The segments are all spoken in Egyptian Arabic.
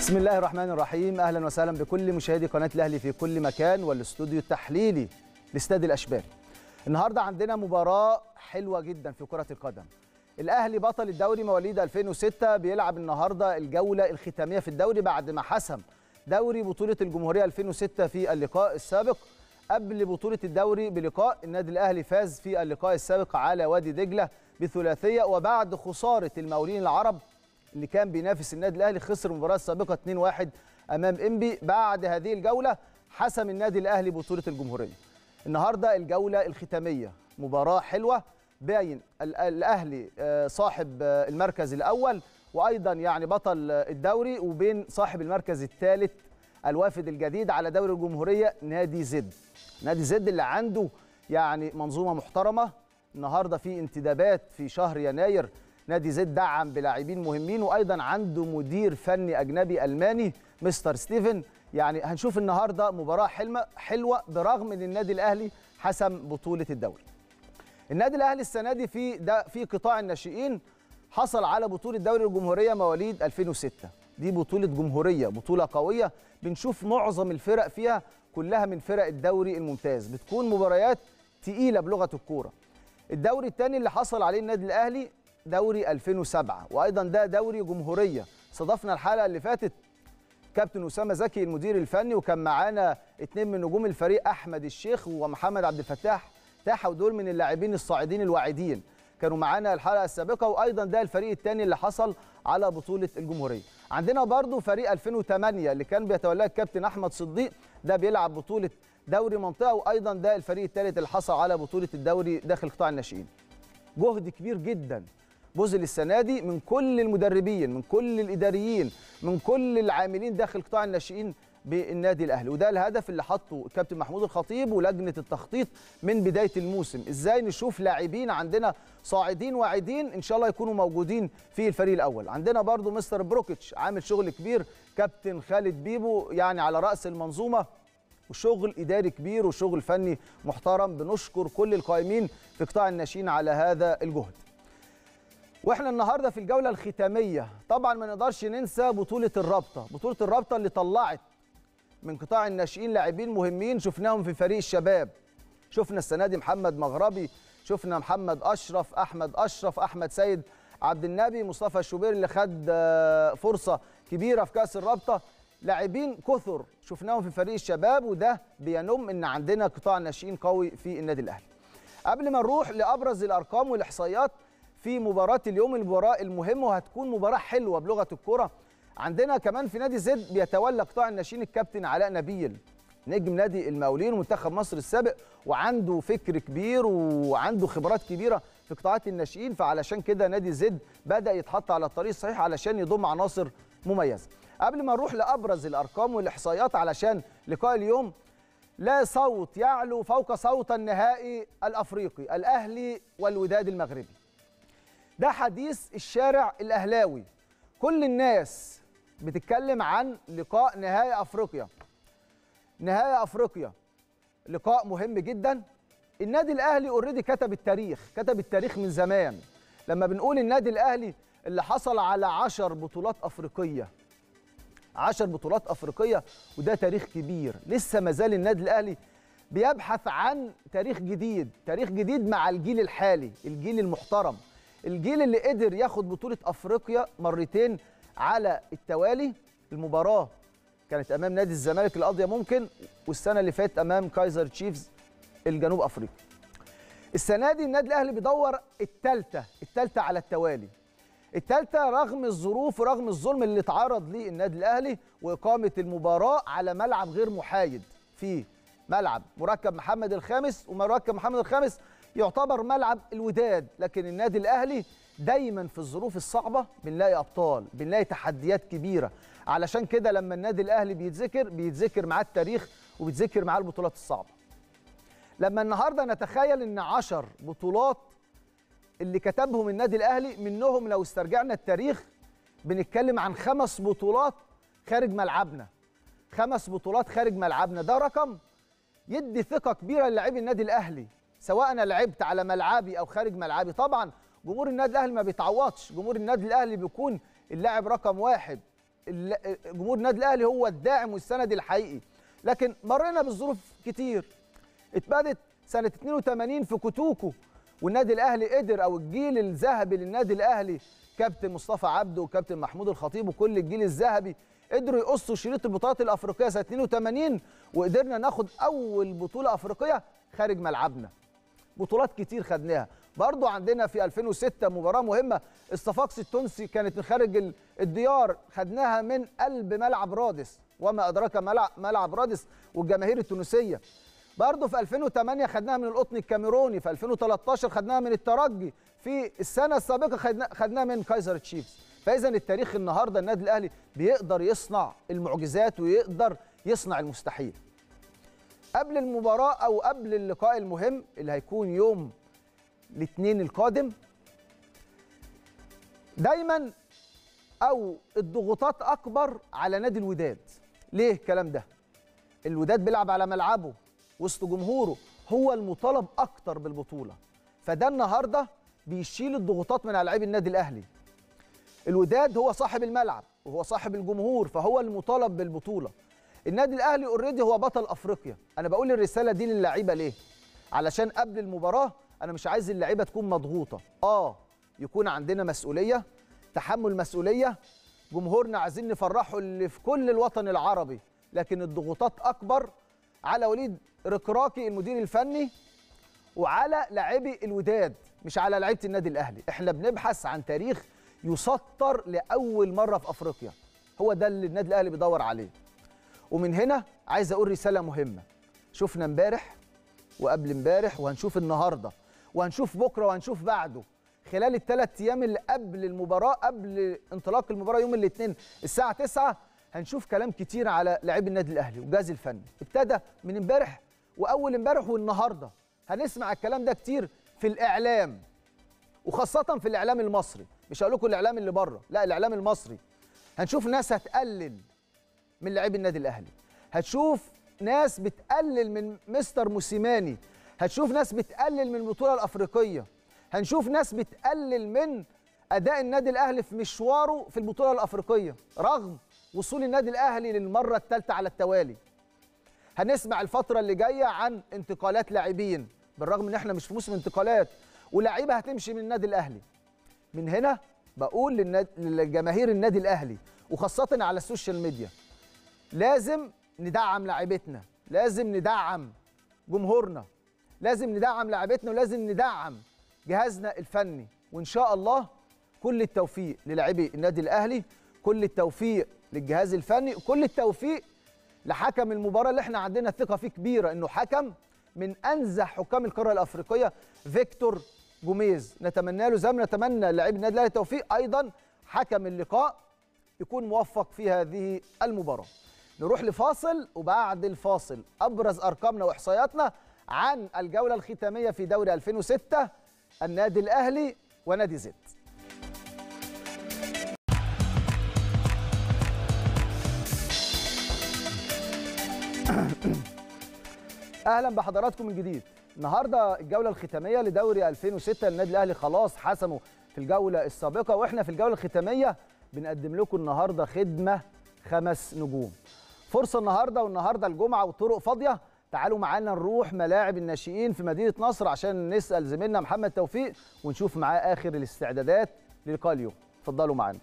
بسم الله الرحمن الرحيم اهلا وسهلا بكل مشاهدي قناه الاهلي في كل مكان والاستوديو التحليلي لاستاد الاشبال النهارده عندنا مباراه حلوه جدا في كره القدم الاهلي بطل الدوري مواليد 2006 بيلعب النهارده الجوله الختاميه في الدوري بعد ما حسم دوري بطوله الجمهوريه 2006 في اللقاء السابق قبل بطوله الدوري بلقاء النادي الاهلي فاز في اللقاء السابق على وادي دجله بثلاثيه وبعد خساره المقاولين العرب اللي كان بينافس النادي الاهلي خسر المباراه السابقه 2-1 امام انبي بعد هذه الجوله حسم النادي الاهلي بطوله الجمهوريه النهارده الجوله الختاميه مباراه حلوه باين الاهلي صاحب المركز الاول وايضا يعني بطل الدوري وبين صاحب المركز الثالث الوافد الجديد على دوري الجمهوريه نادي زد نادي زد اللي عنده يعني منظومه محترمه النهارده في انتدابات في شهر يناير نادي زد دعم بلاعبين مهمين وايضا عنده مدير فني اجنبي الماني مستر ستيفن يعني هنشوف النهارده مباراه حلمه حلوه برغم ان النادي الاهلي حسم بطوله الدوري النادي الاهلي السنه دي في ده في قطاع الناشئين حصل على بطوله دوري الجمهوريه مواليد 2006 دي بطوله جمهوريه بطوله قويه بنشوف معظم الفرق فيها كلها من فرق الدوري الممتاز بتكون مباريات تقيله بلغه الكوره الدوري الثاني اللي حصل عليه النادي الاهلي دوري 2007 وايضا ده دوري جمهوريه استضفنا الحلقه اللي فاتت كابتن اسامه زكي المدير الفني وكان معانا اثنين من نجوم الفريق احمد الشيخ ومحمد عبد الفتاح تاحه ودول من اللاعبين الصاعدين الواعدين كانوا معانا الحلقه السابقه وايضا ده الفريق الثاني اللي حصل على بطوله الجمهوريه عندنا برضو فريق 2008 اللي كان بيتولاه الكابتن احمد صديق ده بيلعب بطوله دوري منطقه وايضا ده الفريق الثالث اللي حصل على بطوله الدوري داخل قطاع الناشئين جهد كبير جدا بذل السنه دي من كل المدربين من كل الاداريين من كل العاملين داخل قطاع الناشئين بالنادي الاهلي وده الهدف اللي حطه الكابتن محمود الخطيب ولجنه التخطيط من بدايه الموسم ازاي نشوف لاعبين عندنا صاعدين واعدين ان شاء الله يكونوا موجودين في الفريق الاول عندنا برضو مستر بروكيتش عامل شغل كبير كابتن خالد بيبو يعني على راس المنظومه وشغل اداري كبير وشغل فني محترم بنشكر كل القائمين في قطاع الناشئين على هذا الجهد واحنا النهارده في الجوله الختاميه طبعا ما نقدرش ننسى بطوله الرابطه بطوله الرابطه اللي طلعت من قطاع الناشئين لاعبين مهمين شفناهم في فريق الشباب شفنا السنه دي محمد مغربي شفنا محمد اشرف احمد اشرف احمد سيد عبد النبي مصطفى الشوبير اللي خد فرصه كبيره في كاس الرابطه لاعبين كثر شفناهم في فريق الشباب وده بينم ان عندنا قطاع ناشئين قوي في النادي الاهلي قبل ما نروح لابرز الارقام والاحصائيات في مباراه اليوم المباراه المهمه وهتكون مباراه حلوه بلغه الكره عندنا كمان في نادي زد بيتولى قطاع الناشئين الكابتن علاء نبيل نجم نادي المقاولين ومنتخب مصر السابق وعنده فكر كبير وعنده خبرات كبيره في قطاعات الناشئين فعلشان كده نادي زد بدا يتحط على الطريق الصحيح علشان يضم عناصر مميزه قبل ما نروح لابرز الارقام والاحصائيات علشان لقاء اليوم لا صوت يعلو فوق صوت النهائي الافريقي الاهلي والوداد المغربي ده حديث الشارع الاهلاوي كل الناس بتتكلم عن لقاء نهائي افريقيا نهائي افريقيا لقاء مهم جدا النادي الاهلي اوريدي كتب التاريخ كتب التاريخ من زمان لما بنقول النادي الاهلي اللي حصل على عشر بطولات افريقيه عشر بطولات افريقيه وده تاريخ كبير لسه ما زال النادي الاهلي بيبحث عن تاريخ جديد تاريخ جديد مع الجيل الحالي الجيل المحترم الجيل اللي قدر ياخد بطولة أفريقيا مرتين على التوالي المباراة كانت أمام نادي الزمالك القاضية ممكن والسنة اللي فاتت أمام كايزر تشيفز الجنوب أفريقيا السنة دي النادي الأهلي بيدور التالتة التالتة على التوالي التالتة رغم الظروف ورغم الظلم اللي اتعرض ليه النادي الأهلي وإقامة المباراة على ملعب غير محايد في ملعب مركب محمد الخامس ومركب محمد الخامس يعتبر ملعب الوداد لكن النادي الاهلي دايما في الظروف الصعبه بنلاقي ابطال بنلاقي تحديات كبيره علشان كده لما النادي الاهلي بيتذكر بيتذكر معاه التاريخ وبيتذكر معاه البطولات الصعبه لما النهارده نتخيل ان 10 بطولات اللي كتبهم النادي الاهلي منهم لو استرجعنا التاريخ بنتكلم عن خمس بطولات خارج ملعبنا خمس بطولات خارج ملعبنا ده رقم يدي ثقه كبيره للاعبي النادي الاهلي سواء انا لعبت على ملعبي او خارج ملعبي طبعا جمهور النادي الاهلي ما بيتعوضش جمهور النادي الاهلي بيكون اللاعب رقم واحد الل- جمهور النادي الاهلي هو الداعم والسند الحقيقي لكن مرينا بظروف كتير اتبدت سنه 82 في كوتوكو والنادي الاهلي قدر او الجيل الذهبي للنادي الاهلي كابتن مصطفى عبده وكابتن محمود الخطيب وكل الجيل الذهبي قدروا يقصوا شريط البطولات الافريقيه سنه 82 وقدرنا ناخد اول بطوله افريقيه خارج ملعبنا بطولات كتير خدناها برضو عندنا في 2006 مباراة مهمة الصفاقسي التونسي كانت من خارج ال- الديار خدناها من قلب ملعب رادس وما أدراك ملعب, ملعب رادس والجماهير التونسية برضو في 2008 خدناها من القطن الكاميروني في 2013 خدناها من الترجي في السنة السابقة خدنا خدناها من كايزر تشيفز فإذا التاريخ النهاردة النادي الأهلي بيقدر يصنع المعجزات ويقدر يصنع المستحيل قبل المباراة أو قبل اللقاء المهم اللي هيكون يوم الاثنين القادم دايما أو الضغوطات أكبر على نادي الوداد ليه الكلام ده؟ الوداد بيلعب على ملعبه وسط جمهوره هو المطالب أكتر بالبطولة فده النهاردة بيشيل الضغوطات من على لاعبي النادي الأهلي الوداد هو صاحب الملعب وهو صاحب الجمهور فهو المطالب بالبطوله النادي الاهلي اوريدي هو بطل افريقيا انا بقول الرساله دي للعيبه ليه علشان قبل المباراه انا مش عايز اللعيبه تكون مضغوطه اه يكون عندنا مسؤوليه تحمل مسؤوليه جمهورنا عايزين نفرحه اللي في كل الوطن العربي لكن الضغوطات اكبر على وليد ركراكي المدير الفني وعلى لاعبي الوداد مش على لعيبه النادي الاهلي احنا بنبحث عن تاريخ يسطر لاول مره في افريقيا هو ده اللي النادي الاهلي بيدور عليه ومن هنا عايز اقول رساله مهمه شفنا امبارح وقبل امبارح وهنشوف النهارده وهنشوف بكره وهنشوف بعده خلال الثلاث ايام اللي قبل المباراه قبل انطلاق المباراه يوم الاثنين الساعه 9 هنشوف كلام كتير على لاعبي النادي الاهلي والجهاز الفني ابتدى من امبارح واول امبارح والنهارده هنسمع الكلام ده كتير في الاعلام وخاصه في الاعلام المصري مش هقول لكم الاعلام اللي بره لا الاعلام المصري هنشوف ناس هتقلل من لاعبي النادي الاهلي هتشوف ناس بتقلل من مستر موسيماني هتشوف ناس بتقلل من البطوله الافريقيه هنشوف ناس بتقلل من اداء النادي الاهلي في مشواره في البطوله الافريقيه رغم وصول النادي الاهلي للمره الثالثه على التوالي هنسمع الفتره اللي جايه عن انتقالات لاعبين بالرغم ان احنا مش في موسم انتقالات ولاعيبه هتمشي من النادي الاهلي من هنا بقول للناد... لجماهير النادي الاهلي وخاصه على السوشيال ميديا لازم ندعم لاعيبتنا لازم ندعم جمهورنا لازم ندعم لاعيبتنا ولازم ندعم جهازنا الفني وان شاء الله كل التوفيق للاعبي النادي الاهلي كل التوفيق للجهاز الفني كل التوفيق لحكم المباراه اللي احنا عندنا ثقه فيه كبيره انه حكم من انزح حكام القاره الافريقيه فيكتور جوميز نتمنى له زي ما نتمنى لاعبي النادي الاهلي التوفيق ايضا حكم اللقاء يكون موفق في هذه المباراه نروح لفاصل وبعد الفاصل ابرز ارقامنا واحصائياتنا عن الجوله الختاميه في دوري 2006 النادي الاهلي ونادي زد اهلا بحضراتكم من جديد النهارده الجوله الختاميه لدوري 2006 النادي الاهلي خلاص حسموا في الجوله السابقه واحنا في الجوله الختاميه بنقدم لكم النهارده خدمه خمس نجوم فرصه النهارده والنهارده الجمعه والطرق فاضيه تعالوا معانا نروح ملاعب الناشئين في مدينه نصر عشان نسال زميلنا محمد توفيق ونشوف معاه اخر الاستعدادات للقاء اليوم اتفضلوا معانا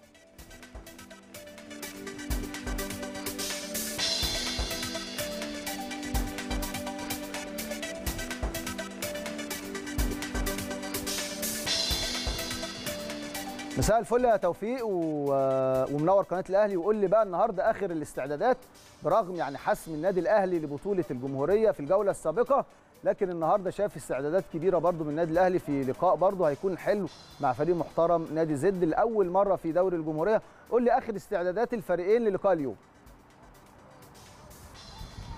مساء الفل يا توفيق و... ومنور قناه الاهلي وقول لي بقى النهارده اخر الاستعدادات برغم يعني حسم النادي الاهلي لبطوله الجمهوريه في الجوله السابقه لكن النهارده شاف استعدادات كبيره برضو من النادي الاهلي في لقاء برضو هيكون حلو مع فريق محترم نادي زد لاول مره في دوري الجمهوريه قول لي اخر استعدادات الفريقين للقاء اليوم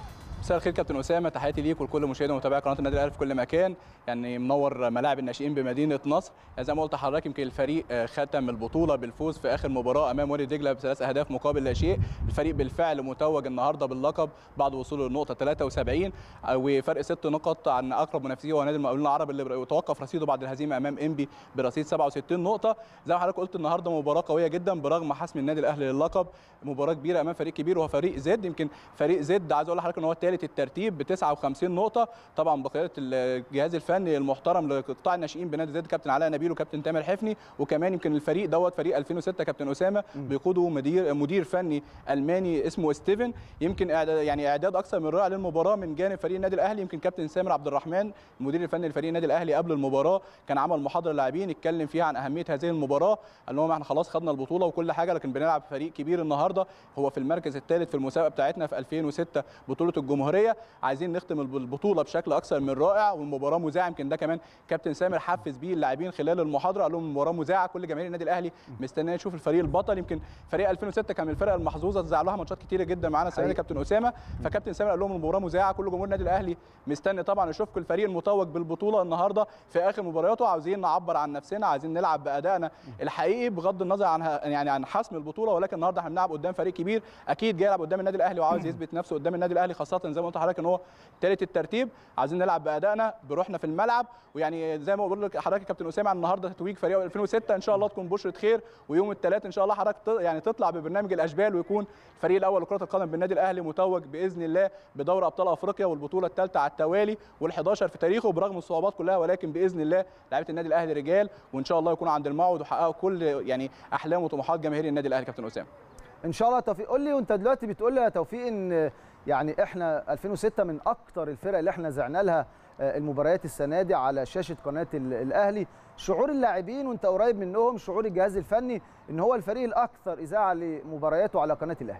مساء الخير كابتن اسامه تحياتي ليك ولكل مشاهدي ومتابعي قناه النادي الاهلي في كل مكان يعني منور ملاعب الناشئين بمدينه نصر يعني زي ما قلت لحضرتك يمكن الفريق ختم البطوله بالفوز في اخر مباراه امام وادي دجله بثلاث اهداف مقابل لا شيء الفريق بالفعل متوج النهارده باللقب بعد وصوله للنقطه 73 وفرق ست نقط عن اقرب منافسيه هو نادي المقاولين العرب اللي توقف رصيده بعد الهزيمه امام انبي برصيد 67 نقطه زي ما حضرتك قلت النهارده مباراه قويه جدا برغم حسم النادي الاهلي للقب مباراه كبيره امام فريق كبير وهو فريق زد يمكن فريق زد عايز اقول لحضرتك ان هو الثالث الترتيب ب 59 نقطه طبعا بقياده الجهاز الفني المحترم لقطاع الناشئين بنادي زد كابتن علاء نبيل وكابتن تامر حفني وكمان يمكن الفريق دوت فريق 2006 كابتن اسامه بيقوده مدير مدير فني الماني اسمه ستيفن يمكن يعني اعداد اكثر من رائع للمباراه من جانب فريق النادي الاهلي يمكن كابتن سامر عبد الرحمن المدير الفني لفريق النادي الاهلي قبل المباراه كان عمل محاضره للاعبين اتكلم فيها عن اهميه هذه المباراه قال لهم احنا خلاص خدنا البطوله وكل حاجه لكن بنلعب فريق كبير النهارده هو في المركز الثالث في المسابقه بتاعتنا في 2006 بطوله الجمهوريه عايزين نختم البطوله بشكل اكثر من رائع والمباراه مذاعه يمكن ده كمان كابتن سامر حفز بيه اللاعبين خلال المحاضره قال لهم المباراه مذاعه كل جماهير النادي الاهلي مستنيه تشوف الفريق البطل يمكن فريق 2006 كان من الفرق المحظوظه اتذاع لها ماتشات كتيره جدا معانا السنه دي كابتن اسامه فكابتن سامر قال لهم المباراه مذاعه كل جمهور النادي الاهلي مستني طبعا يشوفكم الفريق المتوج بالبطوله النهارده في اخر مبارياته عاوزين نعبر عن نفسنا عايزين نلعب بادائنا الحقيقي بغض النظر عن يعني عن حسم البطوله ولكن النهارده احنا بنلعب قدام فريق كبير اكيد جاي يلعب قدام النادي الاهلي وعاوز يثبت نفسه قدام النادي الاهلي خاصه زي ما قلت لحضرتك ان هو ثالث الترتيب عايزين نلعب بادائنا بروحنا في الملعب ويعني زي ما بقول لك حضرتك يا كابتن اسامه النهارده تتويج فريق 2006 ان شاء الله تكون بشره خير ويوم الثلاث ان شاء الله حضرتك يعني تطلع ببرنامج الاشبال ويكون الفريق الاول لكره القدم بالنادي الاهلي متوج باذن الله بدوري ابطال افريقيا والبطوله الثالثه على التوالي وال11 في تاريخه برغم الصعوبات كلها ولكن باذن الله لعيبه النادي الاهلي رجال وان شاء الله يكونوا عند الموعد ويحققوا كل يعني احلام وطموحات جماهير النادي الاهلي كابتن اسامه ان شاء الله توفيق قول لي وانت دلوقتي بتقول لي يا توفيق ان يعني احنا 2006 من اكتر الفرق اللي احنا زعنا لها المباريات السنه دي على شاشه قناه الاهلي شعور اللاعبين وانت قريب منهم شعور الجهاز الفني ان هو الفريق الاكثر اذاعه لمبارياته على قناه الاهلي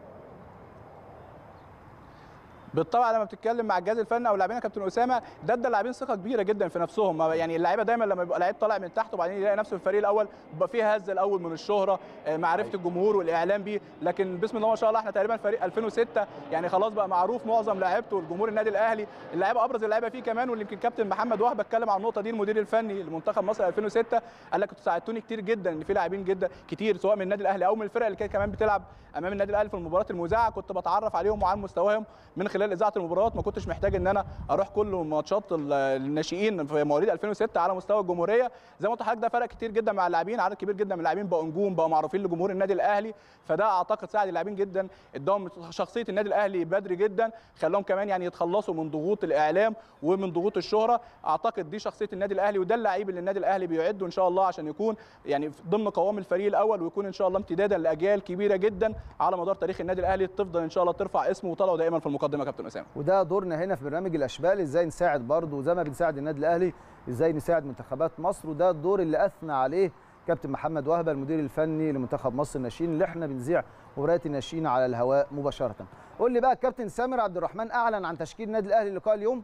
بالطبع لما بتتكلم مع الجهاز الفني او اللاعبين كابتن اسامه ده ادى اللاعبين ثقه كبيره جدا في نفسهم يعني اللعيبه دايما لما يبقى لعيب طالع من تحت وبعدين يلاقي نفسه في الفريق الاول بيبقى فيه هزه الاول من الشهره معرفه الجمهور والاعلام بيه لكن بسم الله ما شاء الله احنا تقريبا فريق 2006 يعني خلاص بقى معروف معظم لعيبته والجمهور النادي الاهلي اللعيبه ابرز اللعيبه فيه كمان واللي يمكن كابتن محمد وهبه اتكلم عن النقطه دي المدير الفني لمنتخب مصر 2006 قال لك انتوا ساعدتوني كتير جدا ان في لاعبين جدا كتير سواء من النادي الاهلي او من الفرق اللي كانت كمان بتلعب امام النادي الاهلي في المباريات المذاعه كنت بتعرف عليهم وعن مستواهم من خلال اذاعه المباريات ما كنتش محتاج ان انا اروح كل ماتشات الناشئين في مواليد 2006 على مستوى الجمهوريه زي ما قلت لحضرتك ده فرق كتير جدا مع اللاعبين عدد كبير جدا من اللاعبين بقوا نجوم بقوا معروفين لجمهور النادي الاهلي فده اعتقد ساعد اللاعبين جدا اداهم شخصيه النادي الاهلي بدري جدا خلاهم كمان يعني يتخلصوا من ضغوط الاعلام ومن ضغوط الشهره اعتقد دي شخصيه النادي الاهلي وده اللعيب اللي النادي الاهلي بيعده ان شاء الله عشان يكون يعني ضمن قوام الفريق الاول ويكون ان شاء الله امتدادا لاجيال كبيره جدا على مدار تاريخ النادي الاهلي تفضل ان شاء الله ترفع اسمه وطلعه دايما في المقدمه يا كابتن اسامه وده دورنا هنا في برنامج الاشبال ازاي نساعد برضه زي ما بنساعد النادي الاهلي ازاي نساعد منتخبات مصر وده الدور اللي اثنى عليه كابتن محمد وهبه المدير الفني لمنتخب مصر الناشئين اللي احنا بنذيع مباريات الناشئين على الهواء مباشره قول لي بقى الكابتن سامر عبد الرحمن اعلن عن تشكيل النادي الاهلي لقاء اليوم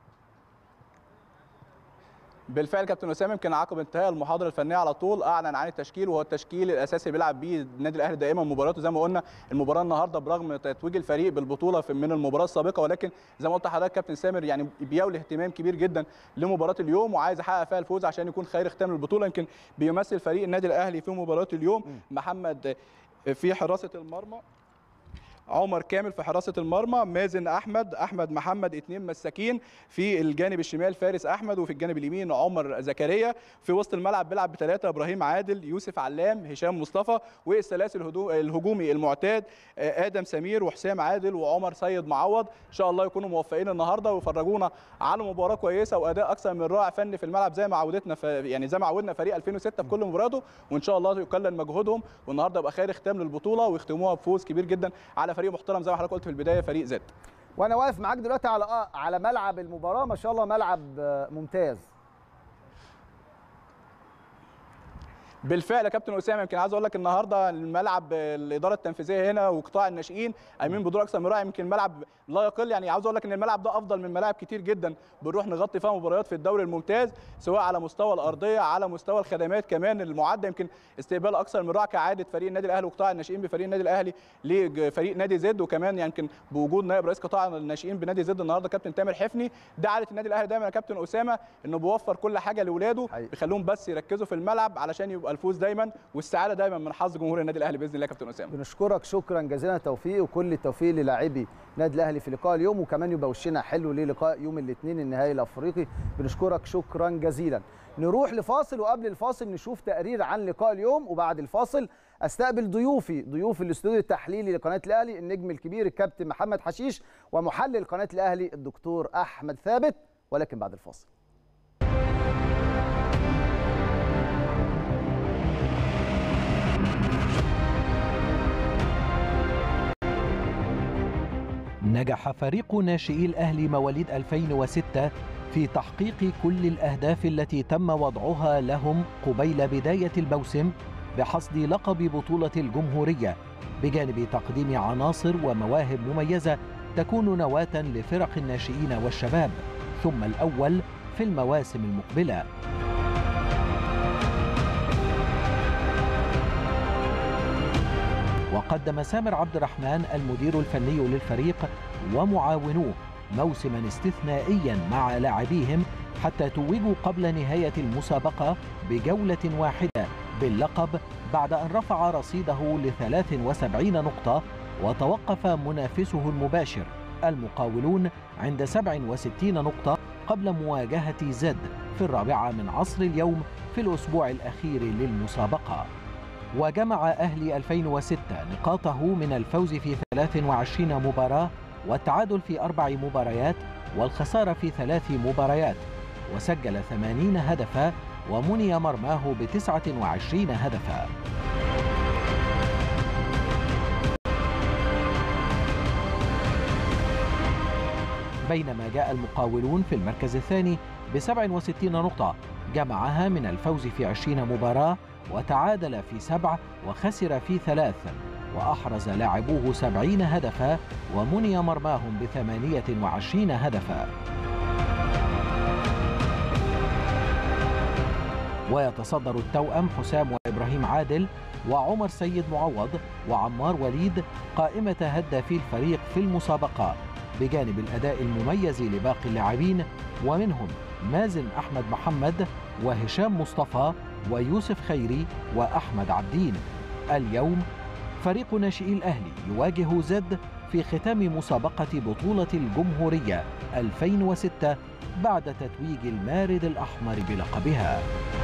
بالفعل كابتن اسامه يمكن عقب انتهاء المحاضره الفنيه على طول اعلن عن التشكيل وهو التشكيل الاساسي اللي بيلعب بيه النادي الاهلي دائما مباراته زي ما قلنا المباراه النهارده برغم تتويج الفريق بالبطوله من المباراه السابقه ولكن زي ما قلت لحضرتك كابتن سامر يعني بيولي اهتمام كبير جدا لمباراه اليوم وعايز يحقق فيها الفوز عشان يكون خير ختام البطوله يمكن بيمثل فريق النادي الاهلي في مباراه اليوم محمد في حراسه المرمى عمر كامل في حراسه المرمى مازن احمد احمد محمد اثنين مساكين في الجانب الشمال فارس احمد وفي الجانب اليمين عمر زكريا في وسط الملعب بيلعب بثلاثه ابراهيم عادل يوسف علام هشام مصطفى والثلاثي الهجومي المعتاد ادم سمير وحسام عادل وعمر سيد معوض ان شاء الله يكونوا موفقين النهارده ويفرجونا على مباراه كويسه واداء اكثر من رائع فني في الملعب زي ما عودتنا يعني زي ما عودنا فريق 2006 في كل مباراته وان شاء الله يكلل مجهودهم والنهارده يبقى خير ختام للبطوله ويختموها بفوز كبير جدا على فريق محترم زي ما حضرتك قلت في البدايه فريق زد وانا واقف معاك دلوقتي على على ملعب المباراه ما شاء الله ملعب ممتاز بالفعل يا كابتن اسامه يمكن عايز اقول لك النهارده الملعب الاداره التنفيذيه هنا وقطاع الناشئين قايمين بدور اكثر من رائع يمكن الملعب لا يقل يعني عاوز اقول لك ان الملعب ده افضل من ملاعب كتير جدا بنروح نغطي فيها مباريات في الدوري الممتاز سواء على مستوى الارضيه على مستوى الخدمات كمان المعده يمكن استقبال اكثر من رائع كعاده فريق النادي الاهلي وقطاع الناشئين بفريق النادي الاهلي لفريق نادي زد وكمان يمكن بوجود نائب رئيس قطاع الناشئين بنادي زد النهارده كابتن تامر حفني ده عاده النادي الاهلي دايما يا كابتن اسامه انه بيوفر كل حاجه لاولاده بيخليهم بس يركزوا في الملعب علشان يبقى الفوز دايما والسعاده دايما من حظ جمهور النادي الاهلي باذن الله كابتن اسامه بنشكرك شكرا جزيلا توفيق وكل التوفيق للاعبي النادي الاهلي في لقاء اليوم وكمان يبقى وشنا حلو للقاء يوم الاثنين النهائي الافريقي بنشكرك شكرا جزيلا نروح لفاصل وقبل الفاصل نشوف تقرير عن لقاء اليوم وبعد الفاصل استقبل ضيوفي ضيوف الاستوديو التحليلي لقناه الاهلي النجم الكبير الكابتن محمد حشيش ومحلل قناه الاهلي الدكتور احمد ثابت ولكن بعد الفاصل نجح فريق ناشئي الأهلي مواليد 2006 في تحقيق كل الأهداف التي تم وضعها لهم قبيل بداية الموسم بحصد لقب بطولة الجمهورية بجانب تقديم عناصر ومواهب مميزة تكون نواة لفرق الناشئين والشباب ثم الأول في المواسم المقبلة وقدم سامر عبد الرحمن المدير الفني للفريق ومعاونوه موسما استثنائيا مع لاعبيهم حتى توجوا قبل نهاية المسابقة بجولة واحدة باللقب بعد أن رفع رصيده ل 73 نقطة وتوقف منافسه المباشر المقاولون عند 67 نقطة قبل مواجهة زد في الرابعة من عصر اليوم في الأسبوع الأخير للمسابقة وجمع أهلي 2006 نقاطه من الفوز في 23 مباراة والتعادل في أربع مباريات والخسارة في ثلاث مباريات وسجل 80 هدفا ومني مرماه ب 29 هدفا بينما جاء المقاولون في المركز الثاني ب 67 نقطة جمعها من الفوز في 20 مباراة وتعادل في سبع وخسر في ثلاث وأحرز لاعبوه سبعين هدفا ومني مرماهم بثمانية وعشرين هدفا ويتصدر التوأم حسام وإبراهيم عادل وعمر سيد معوض وعمار وليد قائمة هدافي الفريق في المسابقة بجانب الأداء المميز لباقي اللاعبين ومنهم مازن أحمد محمد وهشام مصطفى ويوسف خيري وأحمد عبدين اليوم فريق ناشئي الأهلي يواجه زد في ختام مسابقة بطولة الجمهورية 2006 بعد تتويج المارد الأحمر بلقبها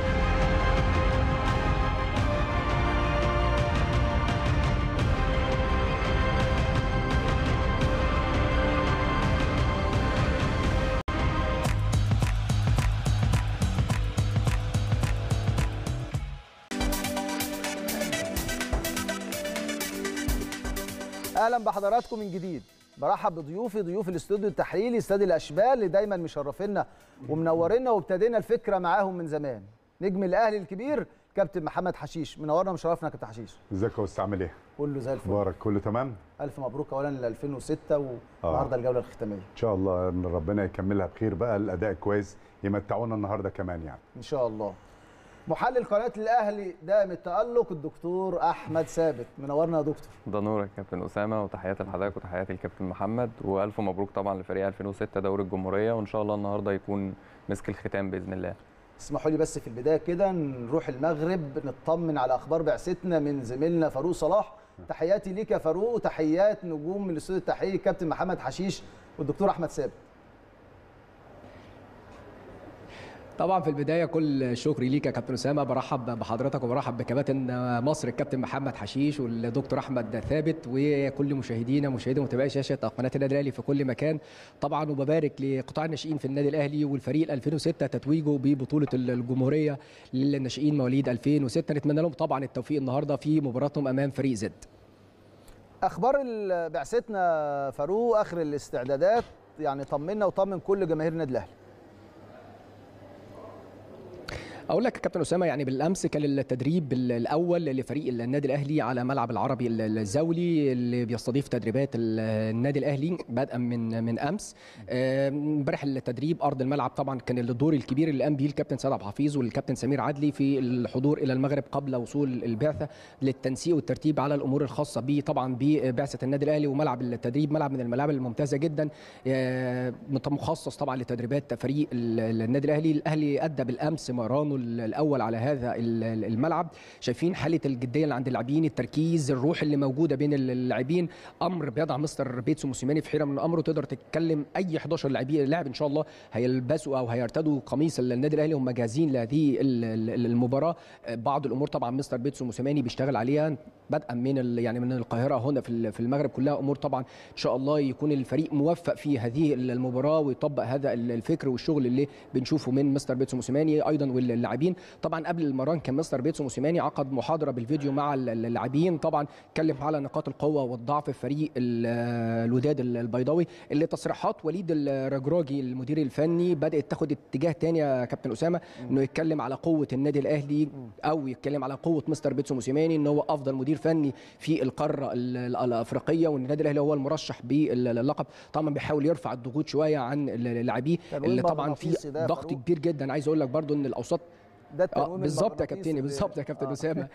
اهلا بحضراتكم من جديد برحب بضيوفي ضيوف الاستوديو التحليلي استاد الاشبال اللي دايما مشرفينا ومنورينا وابتدينا الفكره معاهم من زمان نجم الاهلي الكبير كابتن محمد حشيش منورنا ومشرفنا يا كابتن حشيش ازيك يا استاذ عامل ايه؟ كله زي الفل مبارك كله تمام؟ الف مبروك اولا ل 2006 والنهارده الجوله الختاميه ان شاء الله ان ربنا يكملها بخير بقى الاداء كويس يمتعونا النهارده كمان يعني ان شاء الله محلل قناه الاهلي دائم التالق الدكتور احمد ثابت منورنا يا دكتور ده نورك كابتن اسامه وتحياتي لحضرتك وتحياتي للكابتن محمد والف مبروك طبعا لفريق 2006 دوري الجمهوريه وان شاء الله النهارده يكون مسك الختام باذن الله اسمحوا لي بس في البدايه كده نروح المغرب نطمن على اخبار بعثتنا من زميلنا فاروق صلاح تحياتي ليك يا فاروق وتحيات نجوم من الاستوديو التحليلي الكابتن محمد حشيش والدكتور احمد ثابت طبعا في البدايه كل شكري ليك يا كابتن اسامه برحب بحضرتك وبرحب بكباتن مصر الكابتن محمد حشيش والدكتور احمد ثابت وكل مشاهدينا مشاهدي ومتابعي شاشه قناه النادي الاهلي في كل مكان طبعا وببارك لقطاع الناشئين في النادي الاهلي والفريق 2006 تتويجه ببطوله الجمهوريه للناشئين مواليد 2006 نتمنى لهم طبعا التوفيق النهارده في مباراتهم امام فريق زد اخبار بعثتنا فاروق اخر الاستعدادات يعني طمنا وطمن كل جماهير النادي الاهلي اقول لك يا كابتن اسامه يعني بالامس كان التدريب الاول لفريق النادي الاهلي على ملعب العربي الزولي اللي بيستضيف تدريبات النادي الاهلي بدءا من من امس آه، امبارح التدريب ارض الملعب طبعا كان الدور الكبير اللي قام به الكابتن سيد عبد الحفيظ والكابتن سمير عدلي في الحضور الى المغرب قبل وصول البعثه للتنسيق والترتيب على الامور الخاصه به طبعا ببعثه النادي الاهلي وملعب التدريب ملعب من الملاعب الممتازه جدا آه، مخصص طبعا لتدريبات فريق النادي الاهلي الاهلي ادى بالامس مرانه الاول على هذا الملعب شايفين حاله الجديه اللي عند اللاعبين التركيز الروح اللي موجوده بين اللاعبين امر بيضع مستر بيتسو موسيماني في حيره من امره تقدر تتكلم اي 11 لاعبين لاعب ان شاء الله هيلبسوا او هيرتدوا قميص النادي الاهلي هم جاهزين لهذه المباراه بعض الامور طبعا مستر بيتسو موسيماني بيشتغل عليها بدءا من يعني من القاهره هنا في المغرب كلها امور طبعا ان شاء الله يكون الفريق موفق في هذه المباراه ويطبق هذا الفكر والشغل اللي بنشوفه من مستر بيتسو موسيماني ايضا واللاعبين طبعا قبل المران كان مستر بيتسو موسيماني عقد محاضره بالفيديو مع اللاعبين طبعا اتكلم على نقاط القوه والضعف في فريق الوداد البيضاوي اللي تصريحات وليد الرجراجي المدير الفني بدات تاخد اتجاه تاني يا كابتن اسامه انه يتكلم على قوه النادي الاهلي او يتكلم على قوه مستر بيتسو موسيماني ان هو افضل مدير فني في القاره الافريقيه وان النادي الاهلي هو المرشح باللقب طبعا بيحاول يرفع الضغوط شويه عن لاعبيه اللي طبعا في ضغط كبير جدا عايز اقول لك برضو ان الاوساط ده التنويم بالظبط يا المغناطيسي كابتن اللي- بالظبط يا كابتن آه. اسامه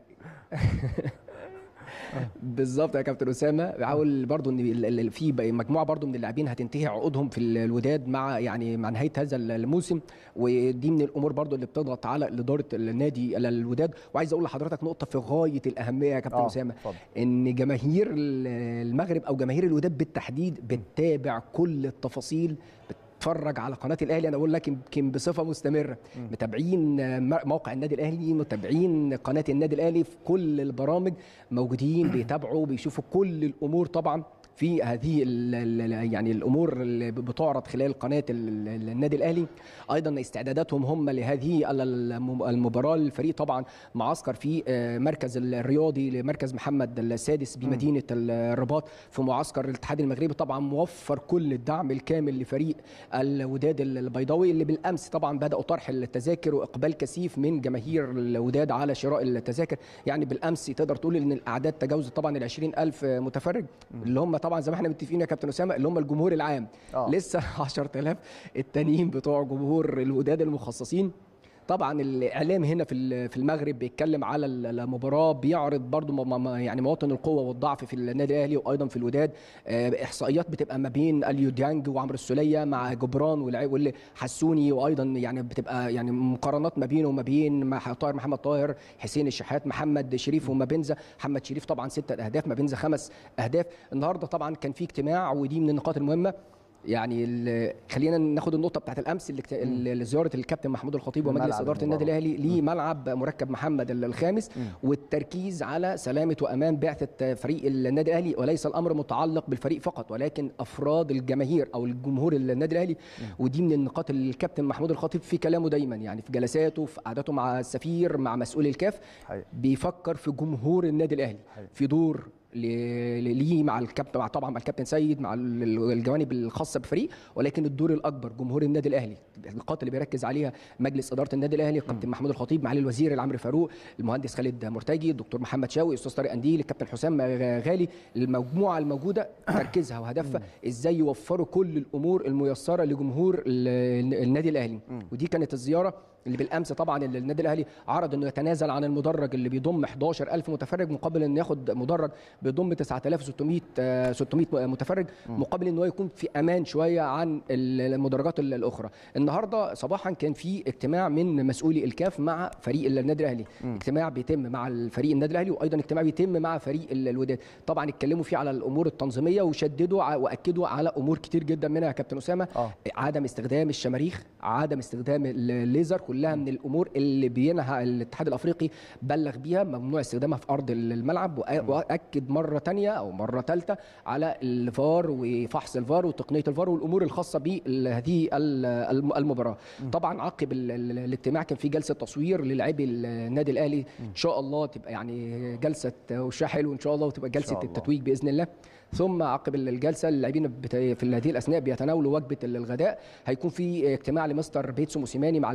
بالظبط يا كابتن اسامه بحاول برضو ان ال- ال- في بقى مجموعه برضو من اللاعبين هتنتهي عقودهم في ال- الوداد مع يعني مع نهايه هذا الموسم ودي من الامور برضو اللي بتضغط على اداره النادي ال- الوداد وعايز اقول لحضرتك نقطه في غايه الاهميه يا كابتن آه، اسامه اتفضل. ان جماهير ال- المغرب او جماهير الوداد بالتحديد بتتابع كل التفاصيل بتتفرج على قناه الاهلي انا بقول لك يمكن بصفه مستمره متابعين م- موقع النادي الاهلي متابعين قناه النادي الاهلي في كل البرامج موجودين بيتابعوا بيشوفوا كل الامور طبعا في هذه ال ال يعني الامور اللي بتعرض خلال قناه ال- ال- النادي الاهلي ايضا استعداداتهم هم لهذه ال- الم- المباراه الفريق طبعا معسكر في آه، مركز الرياضي لمركز محمد السادس بمدينه الرباط في معسكر الاتحاد المغربي طبعا موفر كل الدعم الكامل لفريق الوداد البيضاوي اللي بالامس طبعا بداوا طرح التذاكر واقبال كثيف من جماهير الوداد على شراء التذاكر يعني بالامس تقدر تقول ان الاعداد تجاوزت طبعا ال 20000 متفرج اللي هم طبعا زي ما احنا متفقين يا كابتن اسامه اللي هم الجمهور العام آه. لسه 10000 التانيين بتوع جمهور الوداد المخصصين طبعا الاعلام هنا في ال- في المغرب بيتكلم على ال- المباراه بيعرض برضو م- م- يعني مواطن القوه والضعف في النادي الاهلي وايضا في الوداد آه، احصائيات بتبقى ما بين اليو ديانج وعمرو السوليه مع جبران واللي واللي حسوني وايضا يعني بتبقى يعني مقارنات ما بينه وما بين مع طاهر محمد طاهر حسين الشحات محمد شريف وما بينزا محمد شريف طبعا ستة اهداف ما بينزا خمس اهداف النهارده طبعا كان في اجتماع ودي من النقاط المهمه يعني ال- خلينا ناخد النقطه بتاعت الامس اللي اكت- اللي زياره الكابتن محمود الخطيب ومجلس ملعب اداره النادي المباراة. الاهلي لملعب مركب محمد ال- الخامس والتركيز على سلامه وامان بعثه فريق النادي الاهلي وليس الامر متعلق بالفريق فقط ولكن افراد الجماهير او الجمهور النادي الاهلي ودي من النقاط اللي الكابتن محمود الخطيب في كلامه دايما يعني في جلساته في قعداته مع السفير مع مسؤول الكاف حقيقة. بيفكر في جمهور النادي الاهلي حقيقة. في دور ل- ل- ليه مع الكابتن مع طبعا مع الكابتن سيد مع ال- ال- الجوانب الخاصه بالفريق ولكن الدور الاكبر جمهور النادي الاهلي النقاط اللي بيركز عليها مجلس اداره النادي الاهلي الكابتن محمود الخطيب معالي الوزير العمري فاروق المهندس خالد مرتجي الدكتور محمد شاوي استاذ طارق انديل الكابتن حسام غالي المجموعه الموجوده تركيزها وهدفها ازاي يوفروا كل الامور الميسره لجمهور ال- النادي الاهلي ودي كانت الزياره اللي بالامس طبعا اللي النادي الاهلي عرض انه يتنازل عن المدرج اللي بيضم 11000 متفرج مقابل انه ياخد مدرج بيضم 9600 آه، 600 متفرج مقابل ان هو يكون في امان شويه عن ال- المدرجات ال- الاخرى النهارده صباحا كان في اجتماع من مسؤولي الكاف مع فريق النادي الاهلي اجتماع بيتم مع الفريق النادي الاهلي وايضا اجتماع بيتم مع فريق ال- الوداد طبعا اتكلموا فيه على الامور التنظيميه وشددوا ع- واكدوا على امور كتير جدا منها يا كابتن اسامه آه. عدم استخدام الشماريخ عدم استخدام الليزر كلها من الامور اللي بينها الاتحاد الافريقي بلغ بيها ممنوع استخدامها في ارض الملعب وأ- واكد مره تانية او مره ثالثه على الفار وفحص الفار وتقنيه الفار والامور الخاصه بهذه ال- المباراه طبعا عقب ال- ال- الاجتماع كان في جلسه تصوير للاعبي النادي الاهلي ان شاء الله تبقى يعني جلسه وشها حلو ان شاء الله وتبقى جلسه الله. التتويج باذن الله ثم عقب الجلسه اللاعبين بت- في هذه الاثناء بيتناولوا وجبه الغداء هيكون في اجتماع لمستر بيتسو موسيماني مع اللاعبين في